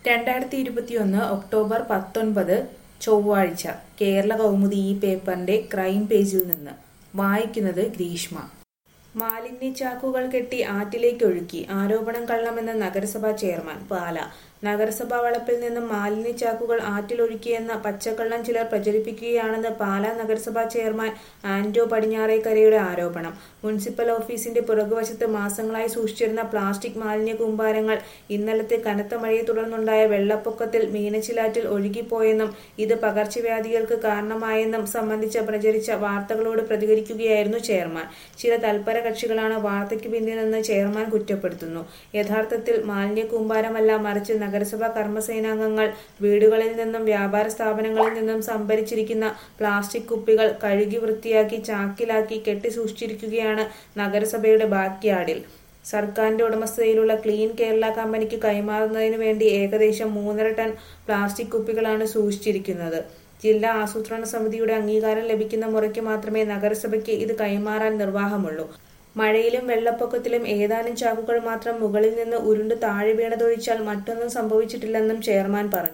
രണ്ടായിരത്തി ഇരുപത്തിയൊന്ന് ഒക്ടോബർ പത്തൊൻപത് ചൊവ്വാഴ്ച കേരള കൗമുദി ഈ പേപ്പറിന്റെ ക്രൈം പേജിൽ നിന്ന് വായിക്കുന്നത് ഗ്രീഷ്മ മാലിന്യ ചാക്കുകൾ കെട്ടി ആറ്റിലേക്കൊഴുക്കി ആരോപണം കള്ളമെന്ന് നഗരസഭാ ചെയർമാൻ പാല നഗരസഭാ വളപ്പിൽ നിന്നും മാലിന്യ ചാക്കുകൾ ആറ്റിലൊഴുക്കിയെന്ന പച്ചക്കള്ളം ചിലർ പ്രചരിപ്പിക്കുകയാണെന്ന് പാലാ നഗരസഭാ ചെയർമാൻ ആന്റോ പടിഞ്ഞാറേക്കരയുടെ ആരോപണം മുനിസിപ്പൽ ഓഫീസിന്റെ പുറകുവശത്ത് മാസങ്ങളായി സൂക്ഷിച്ചിരുന്ന പ്ലാസ്റ്റിക് മാലിന്യ കൂമ്പാരങ്ങൾ ഇന്നലത്തെ കനത്ത മഴയെ തുടർന്നുണ്ടായ വെള്ളപ്പൊക്കത്തിൽ മീനച്ചിലാറ്റിൽ ഒഴുകിപ്പോയെന്നും ഇത് പകർച്ചവ്യാധികൾക്ക് കാരണമായെന്നും സംബന്ധിച്ച് പ്രചരിച്ച വാർത്തകളോട് പ്രതികരിക്കുകയായിരുന്നു ചെയർമാൻ ചില തൽപര കക്ഷികളാണ് വാർത്തയ്ക്ക് പിന്നിലെന്ന് ചെയർമാൻ കുറ്റപ്പെടുത്തുന്നു യഥാർത്ഥത്തിൽ മാലിന്യ കൂമ്പാരമല്ല മറിച്ച് നഗരസഭാ കർമ്മസേനാംഗങ്ങൾ വീടുകളിൽ നിന്നും വ്യാപാര സ്ഥാപനങ്ങളിൽ നിന്നും സംഭരിച്ചിരിക്കുന്ന പ്ലാസ്റ്റിക് കുപ്പികൾ കഴുകി വൃത്തിയാക്കി ചാക്കിലാക്കി കെട്ടി സൂക്ഷിച്ചിരിക്കുകയാണ് നഗരസഭയുടെ ബാക്ക്യാർഡിൽ സർക്കാരിന്റെ ഉടമസ്ഥതയിലുള്ള ക്ലീൻ കേരള കമ്പനിക്ക് കൈമാറുന്നതിനു വേണ്ടി ഏകദേശം മൂന്നര ടൺ പ്ലാസ്റ്റിക് കുപ്പികളാണ് സൂക്ഷിച്ചിരിക്കുന്നത് ജില്ലാ ആസൂത്രണ സമിതിയുടെ അംഗീകാരം ലഭിക്കുന്ന മുറയ്ക്ക് മാത്രമേ നഗരസഭയ്ക്ക് ഇത് കൈമാറാൻ നിർവാഹമുള്ളൂ മഴയിലും വെള്ളപ്പൊക്കത്തിലും ഏതാനും ചാക്കുകൾ മാത്രം മുകളിൽ നിന്ന് ഉരുണ്ട് താഴെ വീണതൊഴിച്ചാൽ മറ്റൊന്നും സംഭവിച്ചിട്ടില്ലെന്നും ചെയർമാൻ പറഞ്ഞു